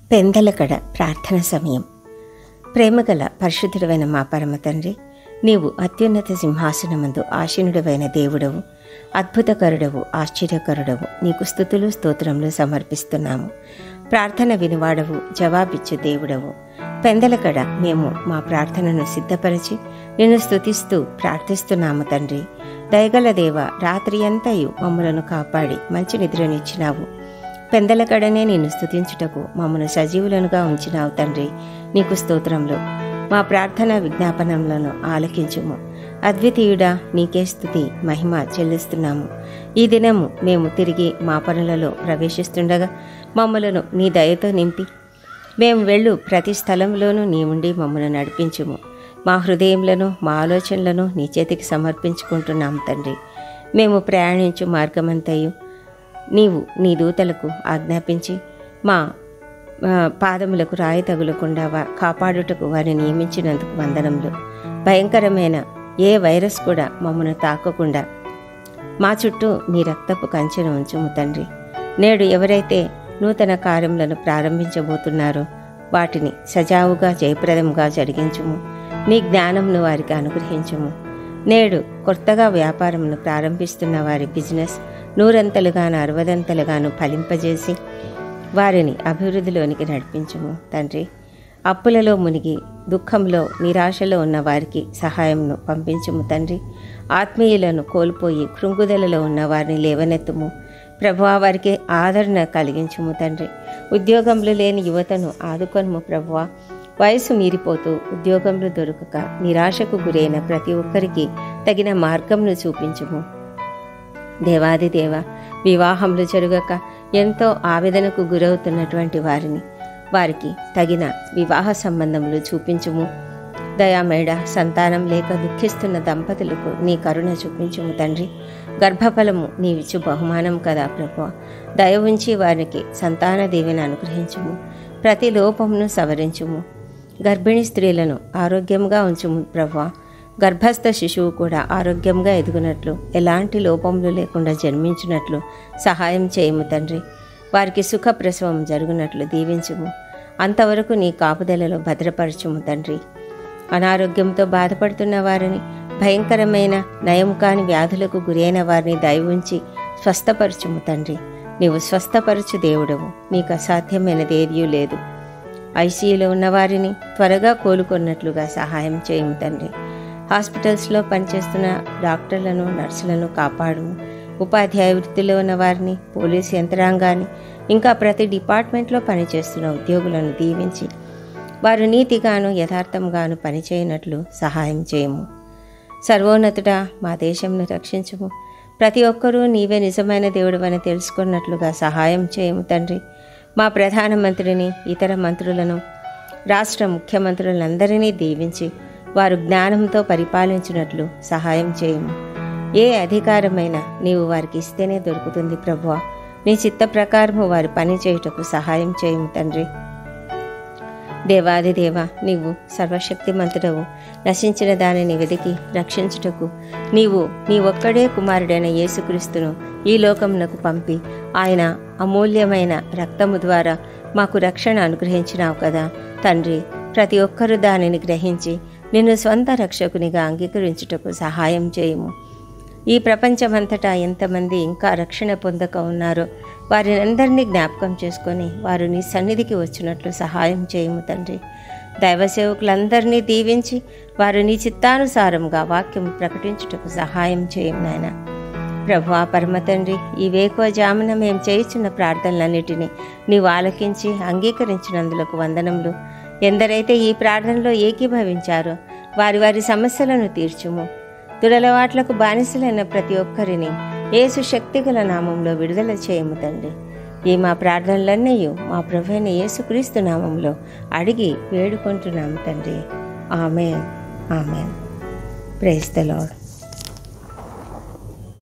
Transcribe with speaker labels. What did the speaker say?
Speaker 1: పెందలకడ ప్రార్థన సమయం ప్రేమగల పరిశుద్ధుడవైన మా పరమ తండ్రి నీవు అత్యున్నత సింహాసనమందు ఆశీనుడవైన దేవుడవు అద్భుతకరుడవు ఆశ్చర్యకరుడవు నీకు స్థుతులు స్తోత్రములు సమర్పిస్తున్నాము ప్రార్థన వినివాడవు జవాబిచ్చు దేవుడవు పెందలకడ మేము మా ప్రార్థనను సిద్ధపరిచి నిన్ను స్తుతిస్తూ ప్రార్థిస్తున్నాము తండ్రి దయగల దేవ రాత్రి అంతయు మమ్మలను కాపాడి మంచి నిద్రనిచ్చినావు పెందలకడనే నిన్ను స్తుతించుటకు మమ్మను సజీవులనుగా ఉంచినావు తండ్రి నీకు స్తోత్రంలో మా ప్రార్థన విజ్ఞాపనములను ఆలకించుము అద్వితీయుడా నీకే స్థుతి మహిమ చెల్లిస్తున్నాము ఈ దినము మేము తిరిగి మా పనులలో ప్రవేశిస్తుండగా మమ్మలను నీ దయతో నింపి మేము వెళ్ళు ప్రతి స్థలంలోనూ నీ ఉండి మమ్మల్ని నడిపించుము మా హృదయములను మా ఆలోచనలను నీ చేతికి సమర్పించుకుంటున్నాము తండ్రి మేము ప్రయాణించు మార్గమంతయు నీవు నీ దూతలకు ఆజ్ఞాపించి మా ఆ, పాదములకు రాయి తగులకుండా వా- కాపాడుటకు వారిని నియమించినందుకు వందనములు భయంకరమైన ఏ వైరస్ కూడా మమ్మను తాకకుండా మా చుట్టూ నీ రక్తపు కంచెను ఉంచుము తండ్రి నేడు ఎవరైతే నూతన కార్యములను ప్రారంభించబోతున్నారో వాటిని సజావుగా జయప్రదంగా జరిగించుము నీ జ్ఞానంను వారికి అనుగ్రహించుము నేడు కొత్తగా వ్యాపారమును ప్రారంభిస్తున్న వారి బిజినెస్ నూరంతలుగాను అరవదంతలుగాను ఫలింపజేసి వారిని అభివృద్ధిలోనికి నడిపించుము తండ్రి అప్పులలో మునిగి దుఃఖంలో నిరాశలో ఉన్న వారికి సహాయంను పంపించుము తండ్రి ఆత్మీయులను కోల్పోయి కృంగుదలలో ఉన్న వారిని లేవనెత్తుము ప్రభువా వారికి ఆదరణ కలిగించుము తండ్రి ఉద్యోగంలో లేని యువతను ఆదుకొనుము ప్రభువా వయసు మీరిపోతూ ఉద్యోగంలో దొరకక నిరాశకు గురైన ప్రతి ఒక్కరికి తగిన మార్గంను చూపించుము దేవాది దేవ వివాహంలో జరగక ఎంతో ఆవేదనకు గురవుతున్నటువంటి వారిని వారికి తగిన వివాహ సంబంధములు చూపించుము దయామేడ సంతానం లేక దుఃఖిస్తున్న దంపతులకు నీ కరుణ చూపించుము తండ్రి గర్భఫలము నీవిచ్చు బహుమానం కదా ప్రభు దయ ఉంచి వారికి సంతాన దీవెన అనుగ్రహించుము ప్రతి లోపమును సవరించుము గర్భిణీ స్త్రీలను ఆరోగ్యంగా ఉంచుము ప్రభు గర్భస్థ శిశువు కూడా ఆరోగ్యంగా ఎదుగునట్లు ఎలాంటి లోపములు లేకుండా జన్మించినట్లు సహాయం చేయము తండ్రి వారికి సుఖ ప్రసవం జరుగునట్లు దీవించుము అంతవరకు నీ కాపుదలలో భద్రపరచుము తండ్రి అనారోగ్యంతో బాధపడుతున్న వారిని భయంకరమైన నయం కాని వ్యాధులకు గురైన వారిని దయ ఉంచి స్వస్థపరచుము తండ్రి నీవు స్వస్థపరచు దేవుడవు నీకు అసాధ్యమైనది ఏదీ లేదు ఐసీయూలో ఉన్న వారిని త్వరగా కోలుకున్నట్లుగా సహాయం చేయము తండ్రి హాస్పిటల్స్లో పనిచేస్తున్న డాక్టర్లను నర్సులను కాపాడుము ఉపాధ్యాయ వృత్తిలో ఉన్న వారిని పోలీసు యంత్రాంగాన్ని ఇంకా ప్రతి డిపార్ట్మెంట్లో పనిచేస్తున్న ఉద్యోగులను దీవించి వారు నీతిగాను యథార్థంగాను పనిచేయనట్లు సహాయం చేయము సర్వోన్నతుడా మా దేశంను రక్షించుము ప్రతి ఒక్కరూ నీవే నిజమైన దేవుడవని తెలుసుకున్నట్లుగా సహాయం చేయము తండ్రి మా ప్రధానమంత్రిని ఇతర మంత్రులను రాష్ట్ర ముఖ్యమంత్రులందరినీ దీవించి వారు జ్ఞానంతో పరిపాలించినట్లు సహాయం చేయము ఏ అధికారమైనా నీవు వారికి ఇస్తేనే దొరుకుతుంది ప్రభువా నీ చిత్త ప్రకారము వారి పని చేయుటకు సహాయం చేయము తండ్రి దేవాది దేవ నీవు సర్వశక్తిమంతుడవు నశించిన దానిని వెదికి రక్షించుటకు నీవు నీ ఒక్కడే కుమారుడైన యేసుక్రీస్తును ఈ లోకమునకు పంపి ఆయన అమూల్యమైన రక్తము ద్వారా మాకు రక్షణ అనుగ్రహించినావు కదా తండ్రి ప్రతి ఒక్కరూ దానిని గ్రహించి నిన్ను స్వంత రక్షకునిగా అంగీకరించుటకు సహాయం చేయము ఈ ప్రపంచమంతటా ఎంతమంది ఇంకా రక్షణ పొందక ఉన్నారో వారిని అందరినీ జ్ఞాపకం చేసుకొని వారు నీ సన్నిధికి వచ్చినట్లు సహాయం చేయము తండ్రి దైవ సేవకులందరినీ దీవించి వారు నీ చిత్తానుసారంగా వాక్యం ప్రకటించుటకు సహాయం చేయము నాయన ప్రభు ఆ పరమ తండ్రి ఈ వేకువ జామున మేము చేయుచున్న ప్రార్థనలన్నిటినీ నీవు ఆలకించి అంగీకరించినందులకు వందనములు ఎందరైతే ఈ ప్రార్థనలో ఏకీభవించారో వారి వారి సమస్యలను తీర్చుము దురలవాట్లకు బానిసలైన ప్రతి ఒక్కరిని యేసు శక్తిగల నామంలో విడుదల చేయము తండ్రి ఈ మా ప్రార్థనలన్నీ మా ప్రభు అయిన యేసుక్రీస్తు నామంలో అడిగి వేడుకుంటున్నాము తండ్రి ఆమె ఆమె ప్రేస్ ద లాడ్